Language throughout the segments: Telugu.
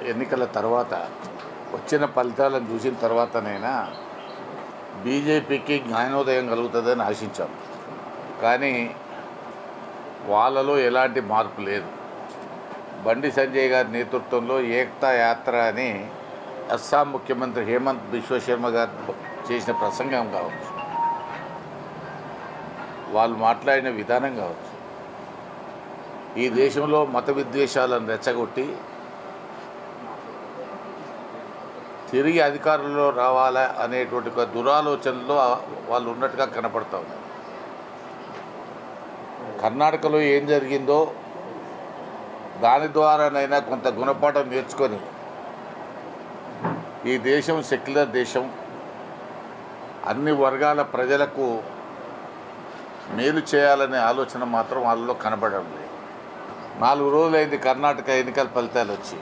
ఎన్నికల తర్వాత వచ్చిన ఫలితాలను చూసిన తర్వాతనైనా బీజేపీకి జ్ఞానోదయం కలుగుతుందని ఆశించాం కానీ వాళ్ళలో ఎలాంటి మార్పు లేదు బండి సంజయ్ గారి నేతృత్వంలో ఏక్తా యాత్ర అని అస్సాం ముఖ్యమంత్రి హేమంత్ బిశ్వశర్మ గారు చేసిన ప్రసంగం కావచ్చు వాళ్ళు మాట్లాడిన విధానం కావచ్చు ఈ దేశంలో మత విద్వేషాలను రెచ్చగొట్టి తిరిగి అధికారంలో రావాలా అనేటువంటి ఒక దురాలోచనలో వాళ్ళు ఉన్నట్టుగా కనపడతా ఉన్నారు కర్ణాటకలో ఏం జరిగిందో దాని ద్వారానైనా కొంత గుణపాఠం నేర్చుకొని ఈ దేశం సెక్యులర్ దేశం అన్ని వర్గాల ప్రజలకు మేలు చేయాలనే ఆలోచన మాత్రం వాళ్ళలో కనబడడం లేదు నాలుగు రోజులైంది కర్ణాటక ఎన్నికల ఫలితాలు వచ్చి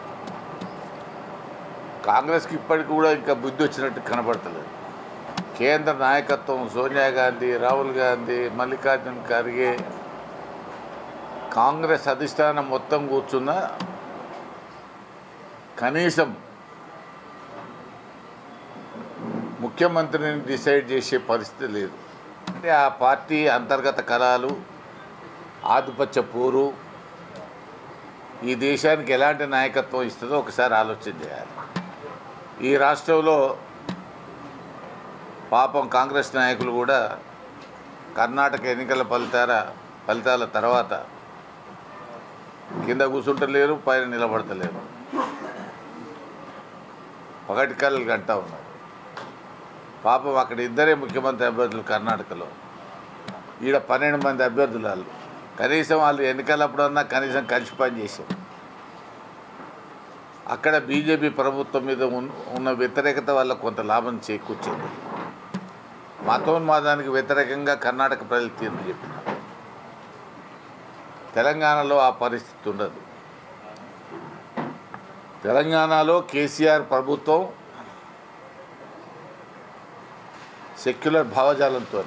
కాంగ్రెస్కి ఇప్పటికి కూడా ఇంకా బుద్ధి వచ్చినట్టు కనబడతలేదు కేంద్ర నాయకత్వం సోనియా గాంధీ రాహుల్ గాంధీ మల్లికార్జున్ ఖర్గే కాంగ్రెస్ అధిష్టానం మొత్తం కూర్చున్న కనీసం ముఖ్యమంత్రిని డిసైడ్ చేసే పరిస్థితి లేదు అంటే ఆ పార్టీ అంతర్గత కళాలు ఆధిపత్య పోరు ఈ దేశానికి ఎలాంటి నాయకత్వం ఇస్తుందో ఒకసారి ఆలోచన చేయాలి ఈ రాష్ట్రంలో పాపం కాంగ్రెస్ నాయకులు కూడా కర్ణాటక ఎన్నికల ఫలితాల ఫలితాల తర్వాత కింద కూర్చుంటలేరు పైన నిలబడతలేరు పగటి కళ్ళు గంట ఉన్నారు పాపం అక్కడ ఇద్దరే ముఖ్యమంత్రి అభ్యర్థులు కర్ణాటకలో ఈడ పన్నెండు మంది అభ్యర్థులు వాళ్ళు కనీసం వాళ్ళు ఎన్నికలప్పుడన్నా కనీసం కలిసి పని చేశారు అక్కడ బీజేపీ ప్రభుత్వం మీద ఉన్న ఉన్న వ్యతిరేకత వల్ల కొంత లాభం చేకూర్చింది మతోన్మాదానికి వ్యతిరేకంగా కర్ణాటక ప్రజలు తీర్పు చెప్పినారు తెలంగాణలో ఆ పరిస్థితి ఉండదు తెలంగాణలో కేసీఆర్ ప్రభుత్వం సెక్యులర్ భావజాలంతో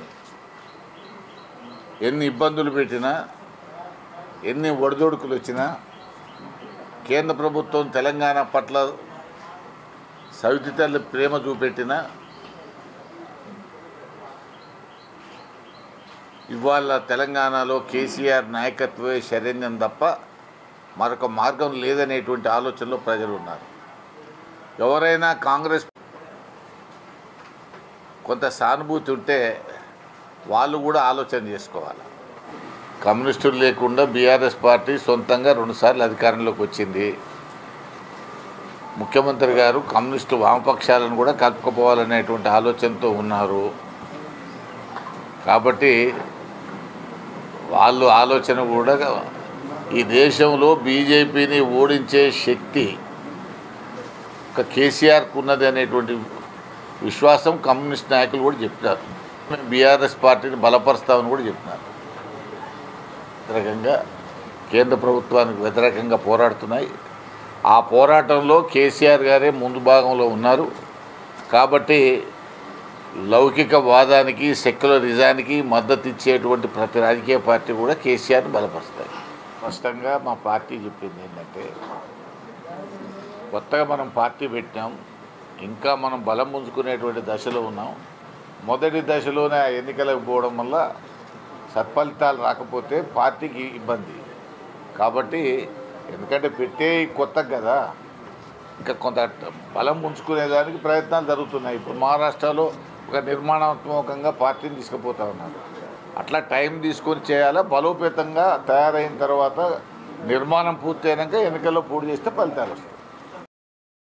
ఎన్ని ఇబ్బందులు పెట్టినా ఎన్ని ఒడిదొడుకులు వచ్చినా కేంద్ర ప్రభుత్వం తెలంగాణ పట్ల సవితి తల్లి ప్రేమ చూపెట్టినా ఇవాళ తెలంగాణలో కేసీఆర్ నాయకత్వమే శరణ్యం తప్ప మరొక మార్గం లేదనేటువంటి ఆలోచనలో ప్రజలు ఉన్నారు ఎవరైనా కాంగ్రెస్ కొంత సానుభూతి ఉంటే వాళ్ళు కూడా ఆలోచన చేసుకోవాలి కమ్యూనిస్టులు లేకుండా బీఆర్ఎస్ పార్టీ సొంతంగా రెండుసార్లు అధికారంలోకి వచ్చింది ముఖ్యమంత్రి గారు కమ్యూనిస్టు వామపక్షాలను కూడా కలుపుకోపోవాలనేటువంటి ఆలోచనతో ఉన్నారు కాబట్టి వాళ్ళు ఆలోచన కూడా ఈ దేశంలో బీజేపీని ఓడించే శక్తి ఒక కేసీఆర్కు ఉన్నది అనేటువంటి విశ్వాసం కమ్యూనిస్ట్ నాయకులు కూడా చెప్పినారు మేము బీఆర్ఎస్ పార్టీని బలపరుస్తామని కూడా చెప్పినారు వ్యతిరేకంగా కేంద్ర ప్రభుత్వానికి వ్యతిరేకంగా పోరాడుతున్నాయి ఆ పోరాటంలో కేసీఆర్ గారే ముందు భాగంలో ఉన్నారు కాబట్టి లౌకిక వాదానికి సెక్యులరిజానికి మద్దతు ఇచ్చేటువంటి ప్రతి రాజకీయ పార్టీ కూడా కేసీఆర్ని బలపరుస్తాయి స్పష్టంగా మా పార్టీ చెప్పింది ఏంటంటే కొత్తగా మనం పార్టీ పెట్టినాం ఇంకా మనం బలం పుంజుకునేటువంటి దశలో ఉన్నాం మొదటి దశలోనే ఆ ఎన్నికలకు పోవడం వల్ల సత్ఫలితాలు రాకపోతే పార్టీకి ఇబ్బంది కాబట్టి ఎందుకంటే పెట్టే కొత్త కదా ఇంకా కొంత బలం పుంజుకునేదానికి ప్రయత్నాలు జరుగుతున్నాయి ఇప్పుడు మహారాష్ట్రలో ఒక నిర్మాణాత్మకంగా పార్టీని తీసుకుపోతా ఉన్నారు అట్లా టైం తీసుకొని చేయాలా బలోపేతంగా తయారైన తర్వాత నిర్మాణం పూర్తి అయినాక ఎన్నికల్లో పోటీ చేస్తే ఫలితాలు వస్తాయి